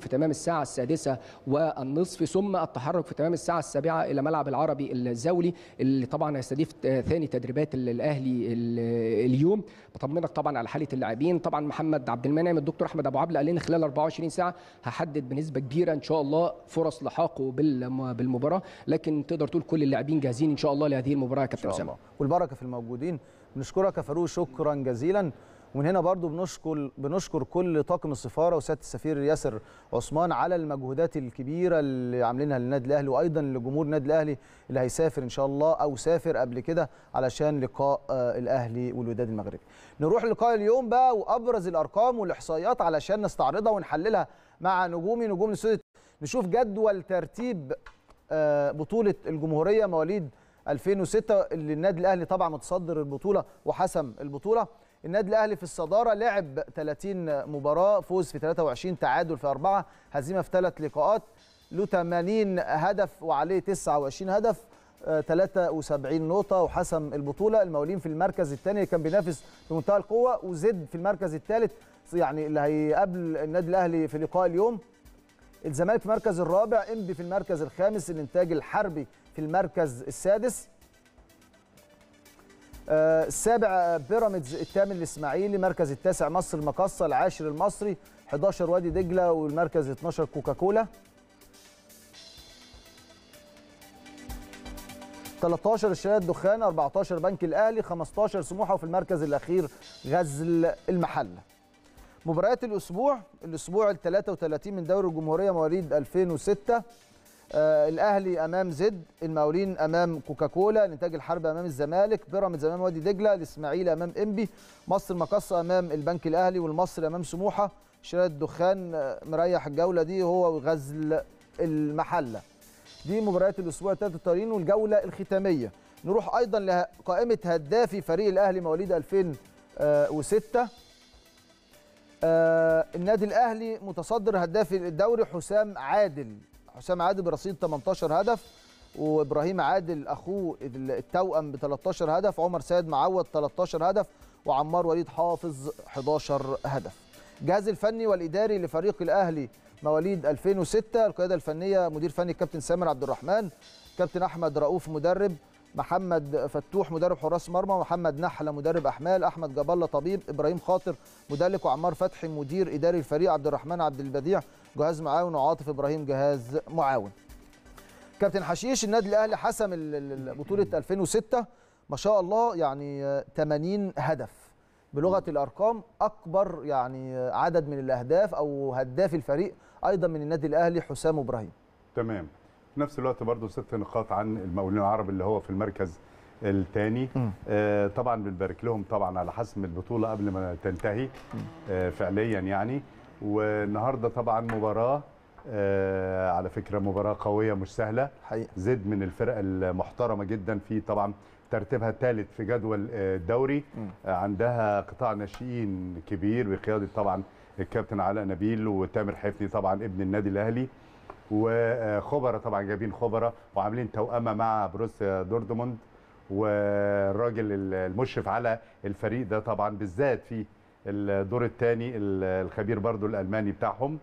في تمام الساعه السادسه والنصف ثم التحرك في تمام الساعه السابعه الى ملعب العربي الزولي اللي طبعا هيستضيف ثاني تدريبات الاهلي اليوم بطمنك طبعا على حاله اللاعبين طبعا محمد عبد المنعم الدكتور احمد ابو عبله قال لنا خلال 24 ساعه هحدد بنسبه كبيره ان شاء الله فرص لحاقه بالمباراه لكن تقدر تقول كل اللاعبين جاهزين ان شاء الله لهذه المباراه يا كابتن اسامه والبركه في الموجودين بنشكرك يا فاروق شكرا جزيلا ومن هنا برضو بنشكر بنشكر كل طاقم السفاره وسياده السفير ياسر عثمان على المجهودات الكبيره اللي عاملينها للنادي الاهلي وايضا لجمهور النادي الاهلي اللي هيسافر ان شاء الله او سافر قبل كده علشان لقاء الاهلي والوداد المغربي. نروح لقاء اليوم بقى وابرز الارقام والاحصائيات علشان نستعرضها ونحللها مع نجومي نجوم الاستوديو نشوف جدول ترتيب بطوله الجمهوريه مواليد 2006 اللي النادي الاهلي طبعا متصدر البطوله وحسم البطوله النادي الاهلي في الصداره لعب 30 مباراه فوز في 23 تعادل في اربعه هزيمه في ثلاث لقاءات له 80 هدف وعليه 29 هدف 73 نقطة وحسم البطولة المقاولين في المركز الثاني اللي كان بينافس بمنتهى القوة وزد في المركز الثالث يعني اللي هيقابل النادي الأهلي في لقاء اليوم الزمالك في المركز الرابع انبي في المركز الخامس الانتاج الحربي في المركز السادس آه السابع بيراميدز الثامن الاسماعيلي المركز التاسع مصر المقصه العاشر المصري 11 وادي دجله والمركز 12 كوكاكولا 13 الشهاده الدخان 14 بنك الاهلي 15 سموحه وفي المركز الاخير غزل المحله مباريات الاسبوع الاسبوع ال 33 من دوري الجمهوريه مواليد 2006 آه الاهلي امام زد المقاولين امام كوكاكولا الانتاج الحربي امام الزمالك بيراميدز امام وادي دجله الاسماعيلي امام انبي مصر المقصه امام البنك الاهلي والمصري امام سموحه شراء الدخان آه مريح الجوله دي هو وغزل المحله دي مباريات الاسبوع الثالث الطارين والجوله الختاميه نروح ايضا لقائمه هدافي فريق الاهلي مواليد 2006 آه النادي الاهلي متصدر هدافي الدوري حسام عادل حسام عادل برصيد 18 هدف وابراهيم عادل اخوه التوأم ب 13 هدف عمر سيد معوض 13 هدف وعمار وليد حافظ 11 هدف الجهاز الفني والاداري لفريق الاهلي مواليد 2006 القياده الفنيه مدير فني الكابتن سامر عبد الرحمن كابتن احمد رؤوف مدرب محمد فتوح مدرب حراس مرمى محمد نحله مدرب احمال احمد جاب الله طبيب ابراهيم خاطر مدلك وعمار فتحي مدير اداري الفريق عبد الرحمن عبد البديع جهاز معاون وعاطف ابراهيم جهاز معاون كابتن حشيش النادي الاهلي حسم بطوله 2006 ما شاء الله يعني 80 هدف بلغه الارقام اكبر يعني عدد من الاهداف او هداف الفريق ايضا من النادي الاهلي حسام ابراهيم تمام في نفس الوقت برضو ست نقاط عن المقاولين العرب اللي هو في المركز الثاني آه طبعا بنبارك لهم طبعا على حسم البطوله قبل ما تنتهي آه فعليا يعني والنهارده طبعا مباراه آه على فكره مباراه قويه مش سهله حقيقة. زد من الفرق المحترمه جدا في طبعا ترتيبها الثالث في جدول الدوري عندها قطاع ناشئين كبير بقياده طبعا الكابتن علاء نبيل وتامر حفني طبعا ابن النادي الاهلي وخبراء طبعا جايبين خبراء وعاملين توأمه مع بروسيا دورتموند والراجل المشرف على الفريق ده طبعا بالذات في الدور الثاني الخبير برضو الالماني بتاعهم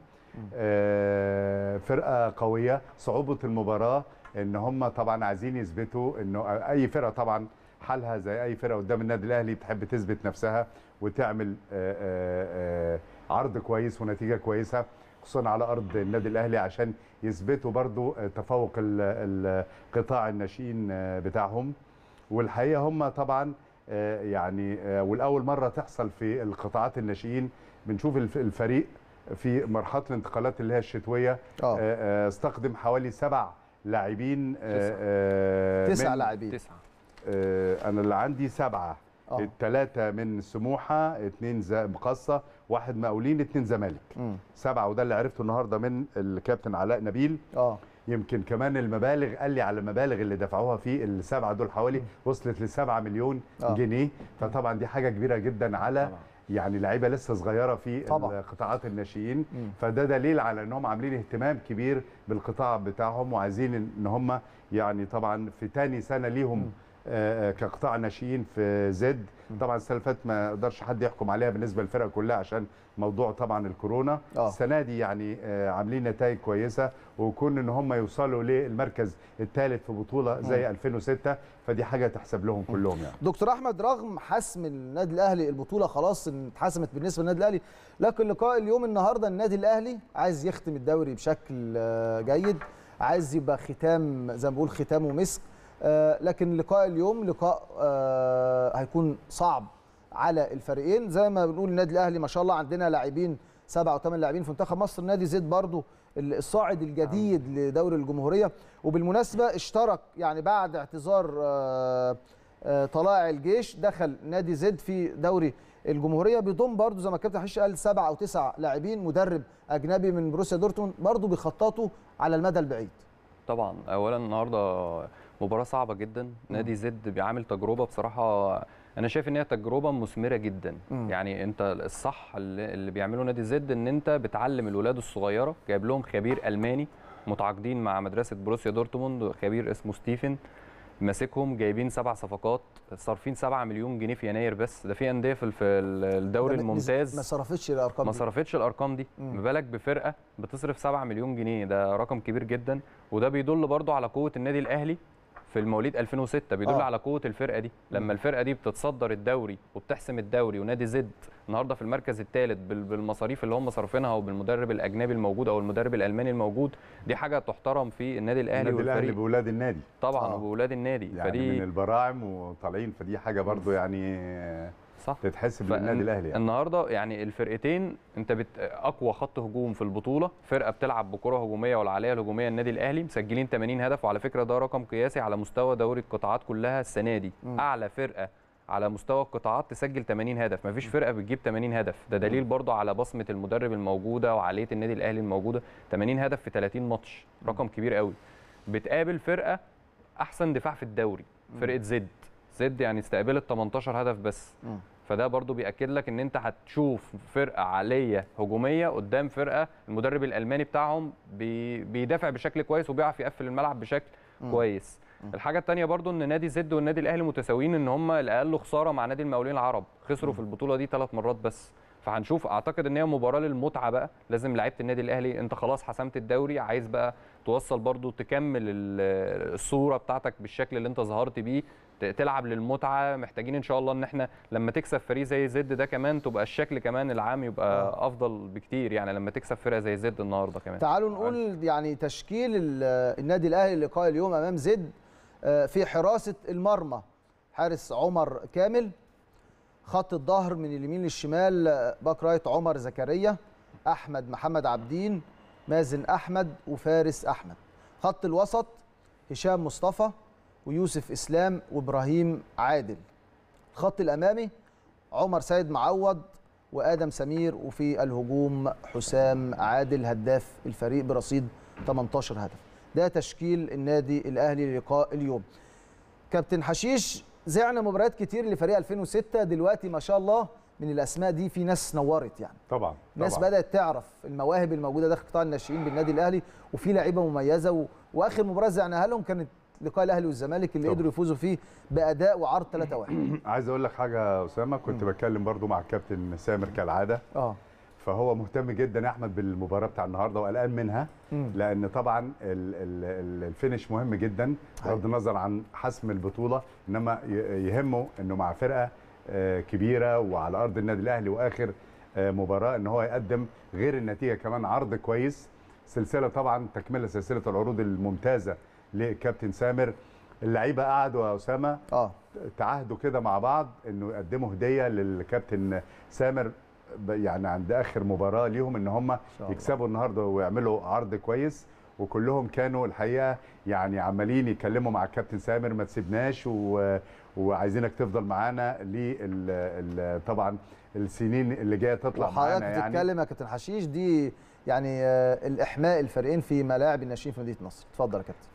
فرقه قويه صعوبه المباراه ان هم طبعا عايزين يثبتوا انه اي فرقه طبعا حالها زي اي فرقه قدام النادي الاهلي بتحب تثبت نفسها وتعمل عرض كويس ونتيجه كويسه خصوصا على ارض النادي الاهلي عشان يثبتوا برضو تفوق قطاع الناشئين بتاعهم والحقيقه هم طبعا يعني والاول مره تحصل في القطاعات الناشئين بنشوف الفريق في مرحله الانتقالات اللي هي الشتويه أوه. استخدم حوالي سبع لاعبين تسع لاعبين تسعه انا اللي عندي سبعه ثلاثة من سموحة اثنين مقصة واحد مقاولين اثنين زمالك سبعة وده اللي عرفته النهاردة من الكابتن علاء نبيل اه يمكن كمان المبالغ قال لي على المبالغ اللي دفعوها في السبعة دول حوالي وصلت لسبعة مليون آه. جنيه فطبعا دي حاجة كبيرة جدا على طبعا. يعني لعيبه لسه صغيره في طبعا. قطاعات الناشئين فده دليل على انهم عاملين اهتمام كبير بالقطاع بتاعهم وعايزين ان هم يعني طبعا في تاني سنه ليهم آه، آه، كقطاع ناشئين في زد طبعا السنه اللي فاتت ما يقدرش حد يحكم عليها بالنسبه للفرق كلها عشان موضوع طبعا الكورونا آه. السنه دي يعني آه، عاملين نتائج كويسه وكون ان هم يوصلوا للمركز الثالث في بطوله زي 2006 فدي حاجه تحسب لهم كلهم يعني دكتور احمد رغم حسم النادي الاهلي البطوله خلاص إن اتحسمت بالنسبه للنادي الاهلي لكن لقاء اليوم النهارده النادي الاهلي عايز يختم الدوري بشكل آه، جيد عايز يبقى ختام زي ما بقول ختامه مسك آه، لكن لقاء اليوم لقاء آه، هيكون صعب على الفريقين زي ما بنقول النادي الاهلي ما شاء الله عندنا لاعبين سبعة وثمان لاعبين في منتخب مصر نادي زد برضو الصاعد الجديد لدوري الجمهوريه وبالمناسبه اشترك يعني بعد اعتذار آه، آه، طلائع الجيش دخل نادي زد في دوري الجمهوريه بيضم برضو زي ما الكابتن حشيش قال سبع او تسع لاعبين مدرب اجنبي من بروسيا دورتموند برضو بيخططوا على المدى البعيد طبعا اولا النهارده مباراه صعبه جدا نادي زد بيعمل تجربه بصراحه انا شايف ان هي تجربه مثمره جدا مم. يعني انت الصح اللي اللي بيعمله نادي زد ان انت بتعلم الولاد الصغيره جايب لهم خبير الماني متعاقدين مع مدرسه بروسيا دورتموند خبير اسمه ستيفن ماسكهم جايبين سبع صفقات صارفين 7 مليون جنيه في يناير بس ده في انديه في في الدوري ده ما- الممتاز ما صرفتش الارقام ما دي. صرفتش الارقام دي مم. ما بالك بفرقه بتصرف 7 مليون جنيه ده رقم كبير جدا وده بيدل برضو على قوه النادي الاهلي في المواليد 2006 بيدل آه. آه. على قوه الفرقه دي لما الفرقه دي بتتصدر الدوري وبتحسم الدوري ونادي زد النهارده في المركز الثالث بالمصاريف اللي هم صارفينها وبالمدرب الاجنبي الموجود او المدرب الالماني الموجود دي حاجه تحترم في النادي الاهلي النادي الاهلي والفريق باولاد النادي طبعا آه. وبولاد النادي يعني فدي من البراعم وطالعين فدي حاجه برضو يعني صح تتحسب فإن- للنادي الاهلي يعني. النهارده يعني الفرقتين انت بت... اقوى خط هجوم في البطوله فرقه بتلعب بكره هجوميه والعاليه الهجوميه النادي الاهلي مسجلين 80 هدف وعلى فكره ده رقم قياسي على مستوى دوري القطاعات كلها السنه دي مم. اعلى فرقه على مستوى القطاعات تسجل 80 هدف مفيش فرقه بتجيب 80 هدف ده دليل برضه على بصمه المدرب الموجوده وعاليه النادي الاهلي الموجوده 80 هدف في 30 ماتش رقم كبير قوي بتقابل فرقه احسن دفاع في الدوري فرقه زد زد يعني استقبلت 18 هدف بس مم. فده برضو بياكد لك ان انت هتشوف فرقه عاليه هجوميه قدام فرقه المدرب الالماني بتاعهم بي بيدافع بشكل كويس وبيعرف يقفل الملعب بشكل كويس الحاجه الثانيه برضو ان نادي زد والنادي الاهلي متساويين ان هم الاقل خساره مع نادي المقاولين العرب خسروا في البطوله دي ثلاث مرات بس فهنشوف اعتقد ان هي مباراه للمتعه بقى لازم لعيبه النادي الاهلي انت خلاص حسمت الدوري عايز بقى توصل برضو تكمل ال- الصوره بتاعتك بالشكل اللي انت ظهرت بيه ت- تلعب للمتعه محتاجين ان شاء الله ان احنا لما تكسب فريق زي زد ده كمان تبقى الشكل كمان العام يبقى افضل بكتير يعني لما تكسب فرقه زي زد النهارده كمان تعالوا نقول يعني تشكيل ال- النادي الاهلي لقاء اليوم امام زد آه، في حراسه المرمى حارس عمر كامل خط الظهر من اليمين للشمال آه، باك رايت عمر زكريا احمد محمد عبدين مازن احمد وفارس احمد خط الوسط هشام مصطفى ويوسف اسلام وابراهيم عادل الخط الامامي عمر سيد معوض وادم سمير وفي الهجوم حسام عادل هداف الفريق برصيد 18 هدف ده تشكيل النادي الاهلي للقاء اليوم كابتن حشيش زعنا مباريات كتير لفريق 2006 دلوقتي ما شاء الله من الاسماء دي في ناس نورت يعني طبعا ناس طبعا بدات تعرف المواهب الموجوده داخل قطاع الناشئين بالنادي الاهلي وفي لعيبه مميزه و... واخر مباراه زعناها لهم كانت لقاء الاهلي والزمالك اللي طبعا. قدروا يفوزوا فيه باداء وعرض 3-1 عايز اقول لك حاجه يا اسامه كنت بتكلم برضو مع الكابتن سامر كالعاده اه فهو مهتم جدا يا احمد بالمباراه بتاع النهارده وقلقان منها مم. لان طبعا ال- ال- ال- الفينش مهم جدا بغض النظر عن حسم البطوله انما ي- يهمه انه مع فرقه آه، كبيره وعلى ارض النادي الاهلي واخر آه، مباراه ان هو يقدم غير النتيجه كمان عرض كويس سلسله طبعا تكمله سلسله العروض الممتازه لكابتن سامر اللعيبه قعدوا يا اسامه اه تعاهدوا كده مع بعض انه يقدموا هديه للكابتن سامر ب- يعني عند اخر مباراه ليهم ان هم شاء الله. يكسبوا النهارده ويعملوا عرض كويس وكلهم كانوا الحقيقه يعني عمالين يتكلموا مع الكابتن سامر ما تسيبناش و... وعايزينك تفضل معانا لل طبعا السنين اللي جايه تطلع وحضرتك معانا يعني بتتكلم يا كابتن حشيش دي يعني آه، الاحماء الفريقين في ملاعب الناشئين في مدينه نصر اتفضل يا كابتن ف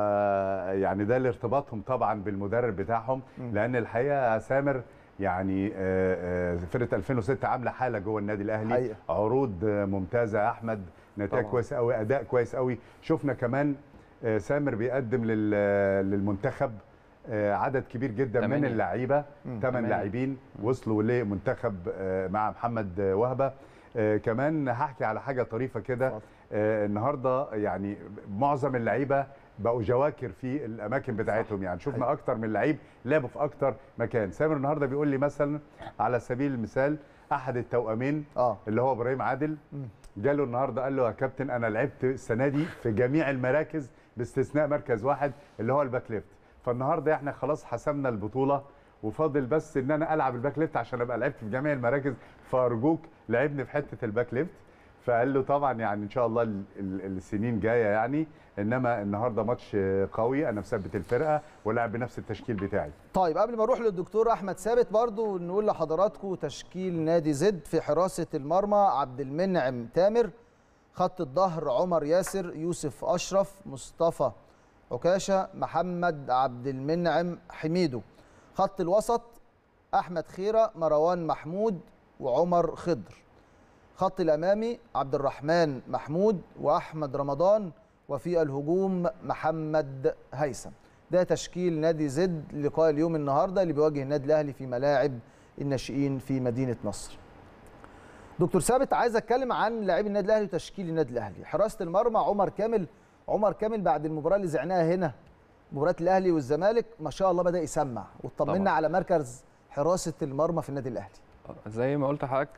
يعني ده لارتباطهم طبعا بالمدرب بتاعهم مم. لان الحقيقه يا سامر يعني آه، آه، فرقه 2006 عامله حاله جوه النادي الاهلي حقيقة. عروض آه، ممتازه يا احمد نتائج طبعاً. كويسه قوي اداء كويس قوي شفنا كمان آه، سامر بيقدم لل- للمنتخب آه، عدد كبير جدا من تمانية. اللعيبه ثمان تمانية. لاعبين وصلوا لمنتخب آه، مع محمد آه، وهبه آه، كمان هحكي على حاجه طريفه كده اتفضل. آه، النهارده يعني معظم اللعيبه بقوا جواكر في الاماكن بتاعتهم يعني شفنا اكتر من لعيب لعبوا في اكتر مكان سامر النهارده بيقول لي مثلا على سبيل المثال احد التوامين اه اللي هو ابراهيم عادل جاله النهارده قال له يا كابتن انا لعبت السنه دي في جميع المراكز باستثناء مركز واحد اللي هو الباك ليفت فالنهارده احنا خلاص حسمنا البطوله وفاضل بس ان انا العب الباك ليفت عشان ابقى لعبت في جميع المراكز فارجوك لعبني في حته الباك ليفت فقال له طبعا يعني ان شاء الله ال- ال- السنين جايه يعني انما النهارده ماتش قوي انا مثبت الفرقه ولاعب بنفس التشكيل بتاعي طيب قبل ما اروح للدكتور احمد ثابت برضو نقول لحضراتكم تشكيل نادي زد في حراسه المرمى عبد المنعم تامر خط الظهر عمر ياسر يوسف اشرف مصطفى عكاشه محمد عبد المنعم حميدو خط الوسط احمد خيره مروان محمود وعمر خضر خط الامامي عبد الرحمن محمود واحمد رمضان وفي الهجوم محمد هيثم ده تشكيل نادي زد لقاء اليوم النهارده اللي بيواجه النادي الاهلي في ملاعب الناشئين في مدينه نصر دكتور ثابت عايز اتكلم عن لاعبي النادي الاهلي وتشكيل النادي الاهلي حراسه المرمى عمر كامل عمر كامل بعد المباراه اللي زعناها هنا مباراه الاهلي والزمالك ما شاء الله بدا يسمع واطمنا طبعاً. على مركز حراسه المرمى في النادي الاهلي زي ما قلت لحضرتك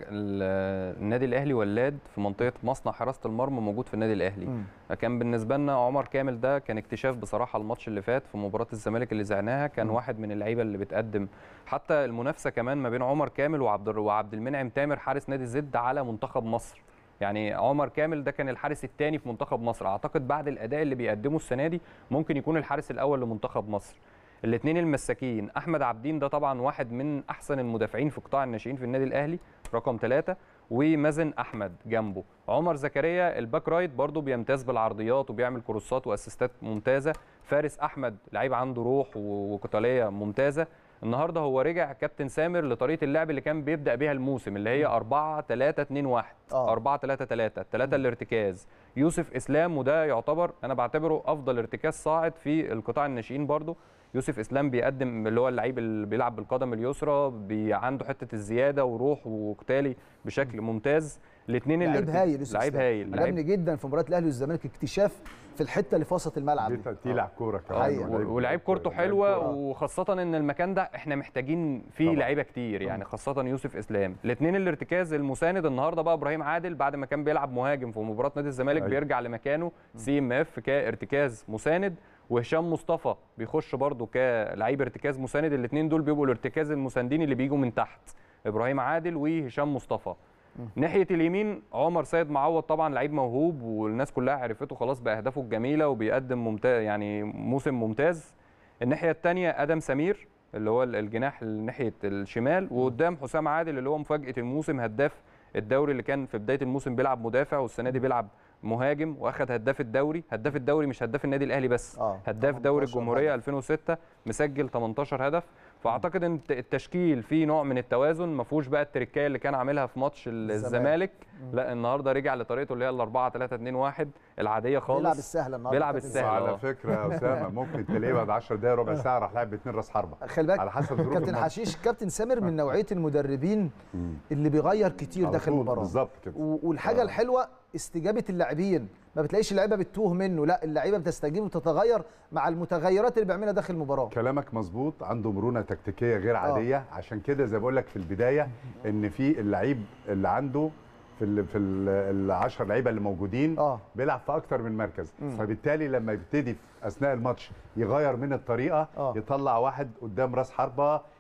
ال- النادي الاهلي ولاد في منطقه مصنع حراسه المرمى موجود في النادي الاهلي مم. كان بالنسبه لنا عمر كامل ده كان اكتشاف بصراحه الماتش اللي فات في مباراه الزمالك اللي زعناها كان مم. واحد من اللعيبه اللي بتقدم حتى المنافسه كمان ما بين عمر كامل وعبد الر- وعبد المنعم تامر حارس نادي زد على منتخب مصر يعني عمر كامل ده كان الحارس الثاني في منتخب مصر اعتقد بعد الاداء اللي بيقدمه السنه دي ممكن يكون الحارس الاول لمنتخب مصر الاثنين المساكين احمد عبدين ده طبعا واحد من احسن المدافعين في قطاع الناشئين في النادي الاهلي رقم ثلاثة ومازن احمد جنبه عمر زكريا الباك رايت برضه بيمتاز بالعرضيات وبيعمل كروسات واسيستات ممتازه فارس احمد لعيب عنده روح و- وقتاليه ممتازه النهارده هو رجع كابتن سامر لطريقه اللعب اللي كان بيبدا بيها الموسم اللي هي 4 3 2 1 آه. 4 3 3 3 الارتكاز يوسف اسلام وده يعتبر انا بعتبره افضل ارتكاز صاعد في القطاع الناشئين برضه يوسف اسلام بيقدم اللي هو اللعيب اللي بيلعب بالقدم اليسرى بي عنده حته الزياده وروح وقتالي بشكل ممتاز الاثنين لعيب هايل يوسف لعيب إسلام. هايل عجبني لعيب جدا في مباراه الاهلي والزمالك اكتشاف في الحته اللي في وسط الملعب دي. تلعب كوره كمان حقيقة. ولعيب- ولعيب كورته لعيب حلوه كورة. وخاصه ان المكان ده احنا محتاجين فيه طبعاً. لعيبه كتير يعني خاصه يوسف اسلام الاثنين الارتكاز المساند النهارده بقى ابراهيم عادل بعد ما كان بيلعب مهاجم في مباراه نادي الزمالك أيوة. بيرجع لمكانه سي ام اف كارتكاز مساند وهشام مصطفى بيخش برده كلعيب ارتكاز مساند الاثنين دول بيبقوا الارتكاز المساندين اللي بيجوا من تحت ابراهيم عادل وهشام مصطفى ناحيه اليمين عمر سيد معوض طبعا لعيب موهوب والناس كلها عرفته خلاص باهدافه الجميله وبيقدم ممتاز يعني موسم ممتاز الناحيه الثانيه ادم سمير اللي هو الجناح ناحيه الشمال وقدام حسام عادل اللي هو مفاجاه الموسم هداف الدوري اللي كان في بدايه الموسم بيلعب مدافع والسنه دي بيلعب مهاجم واخد هداف الدوري هداف الدوري مش هداف النادي الاهلي بس آه، هداف دوري 18 الجمهوريه هدف. 2006 مسجل 18 هدف فاعتقد ان الت- التشكيل فيه نوع من التوازن ما فيهوش بقى التركايه اللي كان عاملها في ماتش ال- الزمالك. الزمالك لا النهارده رجع لطريقته اللي هي ال 4 3 2 1 العاديه خالص بيلعب السهله النهارده بيلعب كابتن السهل. سامي. آه. وعلى فكره يا اسامه ممكن تلاقيه بعد 10 دقايق ربع ساعه راح لعب باثنين راس حربه خلي بالك على حسب ظروف كابتن الماتش. حشيش كابتن سامر من نوعيه المدربين مم. اللي بيغير كتير على داخل طول، المباراه بالظبط كده و- والحاجه آه. الحلوه استجابه اللاعبين ما بتلاقيش اللعيبه بتتوه منه لا اللعيبه بتستجيب وتتغير مع المتغيرات اللي بيعملها داخل المباراه كلامك مظبوط عنده مرونه تكتيكيه غير عاديه عشان كده زي بقول لك في البدايه ان في اللعيب اللي عنده في ال في ال 10 لعيبه اللي موجودين اه بيلعب في اكتر من مركز مم. فبالتالي لما يبتدي في اثناء الماتش يغير من الطريقه آه. يطلع واحد قدام راس حربه ي-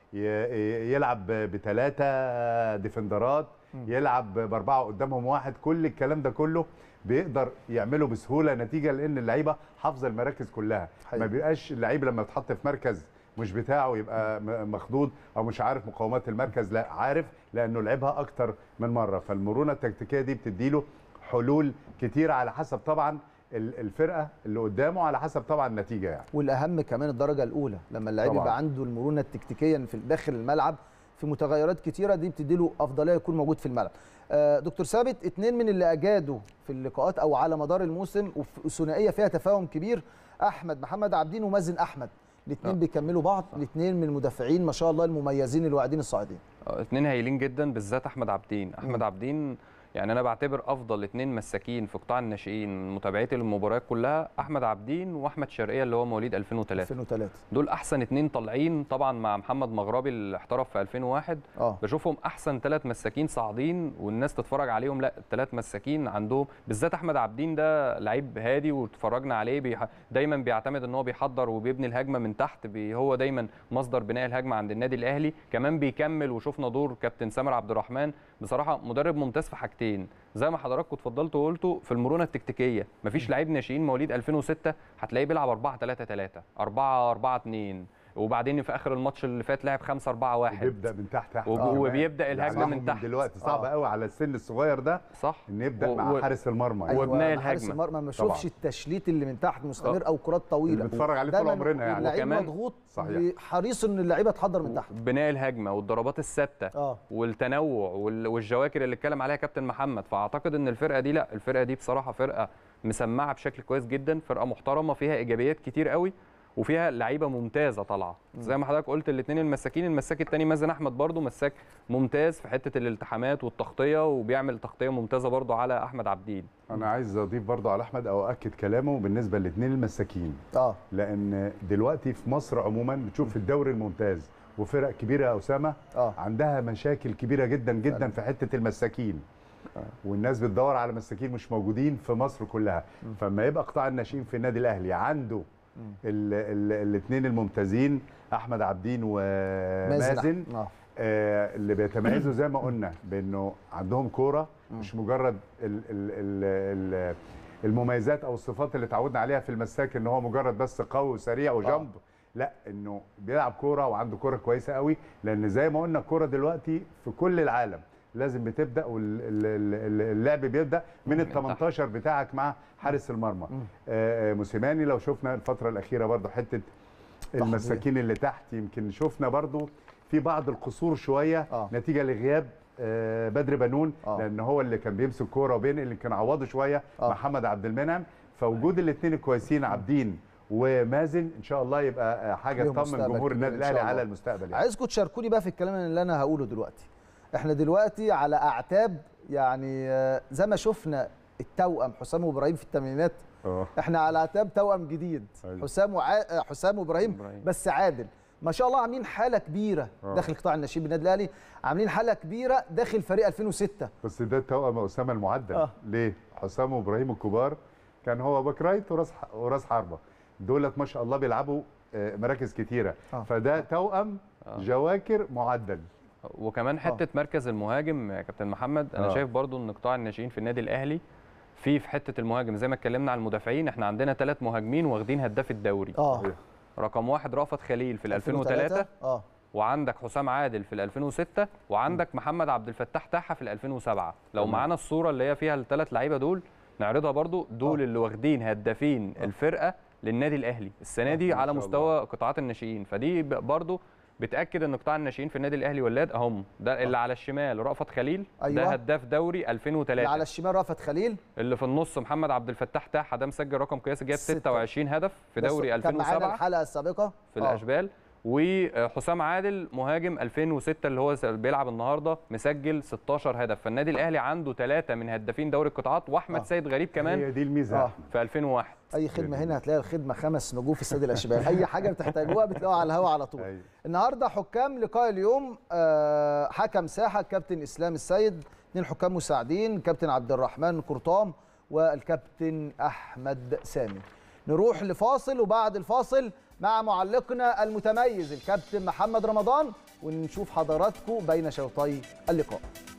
ي- يلعب بثلاثه ديفندرات يلعب باربعه قدامهم واحد كل الكلام ده كله بيقدر يعمله بسهوله نتيجه لان اللعيبه حافظه المراكز كلها حقيقي. ما بيبقاش اللعيب لما يتحط في مركز مش بتاعه يبقى م- مخضوض او مش عارف مقاومات المركز لا عارف لانه لعبها اكتر من مره فالمرونه التكتيكيه دي بتديله حلول كتيره على حسب طبعا ال- الفرقه اللي قدامه على حسب طبعا النتيجه يعني والاهم كمان الدرجه الاولى لما اللعيب طبعاً. يبقى عنده المرونه التكتيكيه في داخل الملعب في متغيرات كتيره دي بتدي له افضليه يكون موجود في الملعب آه، دكتور ثابت اتنين من اللي اجادوا في اللقاءات او على مدار الموسم وثنائيه فيها تفاهم كبير احمد محمد عبدين ومازن احمد الاثنين آه. بيكملوا بعض الاثنين من المدافعين ما شاء الله المميزين الواعدين الصاعدين آه، اتنين هايلين جدا بالذات احمد عبدين احمد مم. عبدين يعني انا بعتبر افضل اتنين مساكين في قطاع الناشئين من متابعتي للمباريات كلها احمد عبدين واحمد شرقيه اللي هو مواليد 2003 2003 دول احسن اتنين طالعين طبعا مع محمد مغربي اللي احترف في 2001 اه بشوفهم احسن ثلاث مساكين صاعدين والناس تتفرج عليهم لا الثلاث مساكين عندهم بالذات احمد عبدين ده لعيب هادي واتفرجنا عليه بيح... دايما بيعتمد ان هو بيحضر وبيبني الهجمه من تحت بي... هو دايما مصدر بناء الهجمه عند النادي الاهلي كمان بيكمل وشفنا دور كابتن سامر عبد الرحمن بصراحه مدرب ممتاز في حاجتين زي ما حضراتكم اتفضلتوا وقلتوا في المرونه التكتيكيه مفيش لعيب ناشئين مواليد 2006 هتلاقيه بيلعب 4 3 3 4 4 2 وبعدين في اخر الماتش اللي فات لعب 5 4 1 وبيبدا من تحت تحت وب- كمان. وبيبدأ الهجمة يعلمهم من تحت. دلوقتي صعب آه. قوي على السن الصغير ده صح ان يبدا و- مع و- حارس المرمى يعني. أيوة. وبناء مع حارس الهجمة. المرمى ما طبعاً. نشوفش التشليت اللي من تحت مستمر او كرات طويله اللي بنتفرج عليه طول دايماً عمرنا يعني. اللعيب وكمان- مضغوط صحيح. حريص ان اللعيبه تحضر من تحت بناء الهجمه والضربات الثابته اه والتنوع وال- والجواكر اللي اتكلم عليها كابتن محمد فاعتقد ان الفرقه دي لا الفرقه دي بصراحه فرقه مسمعه بشكل كويس جدا فرقه محترمه فيها ايجابيات كتير قوي وفيها لعيبه ممتازه طالعه زي ما حضرتك قلت الاثنين المساكين المساك الثاني مازن احمد برضو مساك ممتاز في حته الالتحامات والتغطيه وبيعمل تغطيه ممتازه برضو على احمد عبدين انا عايز اضيف برضو على احمد او اكد كلامه بالنسبه للاثنين المساكين اه لان دلوقتي في مصر عموما بتشوف الدوري الممتاز وفرق كبيره يا اسامه اه عندها مشاكل كبيره جدا جدا في حته المساكين والناس بتدور على مساكين مش موجودين في مصر كلها فما يبقى قطاع الناشئين في النادي الاهلي عنده الاثنين الممتازين احمد عبدين ومازن اه آه، اللي بيتميزوا زي ما قلنا بانه عندهم كوره مش مجرد ال ال ال ال المميزات او الصفات اللي اتعودنا عليها في المساك ان هو مجرد بس قوي وسريع وجنب لا انه بيلعب كوره وعنده كوره كويسه قوي لان زي ما قلنا الكوره دلوقتي في كل العالم لازم بتبدا واللعب بيبدا من ال 18 بتاعك مع حارس المرمى آه، آه، موسيماني لو شفنا الفتره الاخيره برضو حته المساكين اللي تحت يمكن شفنا برضو في بعض القصور شويه آه. نتيجه لغياب آه، بدر بنون آه. لان هو اللي كان بيمسك كوره وبين اللي كان عوضه شويه آه. محمد عبد المنعم فوجود الاثنين الكويسين عابدين ومازن ان شاء الله يبقى آه، حاجه ليهم تطمن مستقبل جمهور كبير النادي إن شاء الاهلي الله. على المستقبل يعني. عايزكم تشاركوني بقى في الكلام اللي انا هقوله دلوقتي احنا دلوقتي على اعتاب يعني آه، زي ما شفنا التوأم حسام وابراهيم في الثمانينات اه احنا على اعتاب توأم جديد أيوة. حسام وع... آه، حسام وابراهيم إبراهيم. بس عادل ما شاء الله عاملين حاله كبيره آه. داخل قطاع الناشئين بالنادي الاهلي عاملين حاله كبيره داخل فريق 2006 بس ده توأم اسامه المعدل آه. ليه؟ حسام وابراهيم الكبار كان هو باك رايت وراس وراس حربه دولت ما شاء الله بيلعبوا آه، مراكز كتيره آه. فده توأم جواكر معدل وكمان حته مركز المهاجم يا كابتن محمد انا آه. شايف برضو ان قطاع الناشئين في النادي الاهلي في في حته المهاجم زي ما اتكلمنا على المدافعين احنا عندنا ثلاث مهاجمين واخدين هداف الدوري اه رقم واحد رأفت خليل في ال 2003 اه وعندك حسام عادل في ال 2006 وعندك محمد عبد الفتاح تاحه في ال 2007 لو تمام. معانا الصوره اللي هي فيها الثلاث لعيبه دول نعرضها برضو دول آه. اللي واخدين هدافين الفرقه للنادي الاهلي السنه دي ما على شاء مستوى قطاعات الناشئين فدي ب- برضو بتاكد ان قطاع الناشئين في النادي الاهلي ولاد اهم ده اللي على الشمال رأفت خليل أيوة. ده هداف دوري اللي 2003 على الشمال رأفت خليل اللي في النص محمد عبد الفتاح تاحه ده مسجل رقم قياسي جايب ستة. 26 هدف في بس دوري كان معانا 2007 الحلقه السابقه في آه. الاشبال وحسام عادل مهاجم 2006 اللي هو بيلعب النهارده مسجل 16 هدف فالنادي الاهلي عنده ثلاثه من هدافين دوري القطاعات واحمد آه. سيد غريب كمان هي دي الميزه آه. يا أحمد. في 2001 اي خدمه هنا هتلاقي الخدمه خمس نجوم في استاد الاشبال اي حاجه بتحتاجوها بتلاقوها على الهواء على طول أيوة. النهارده حكام لقاء اليوم آه، حكم ساحه كابتن اسلام السيد اثنين حكام مساعدين كابتن عبد الرحمن قرطام والكابتن احمد سامي نروح لفاصل وبعد الفاصل مع معلقنا المتميز الكابتن محمد رمضان ونشوف حضراتكم بين شوطي اللقاء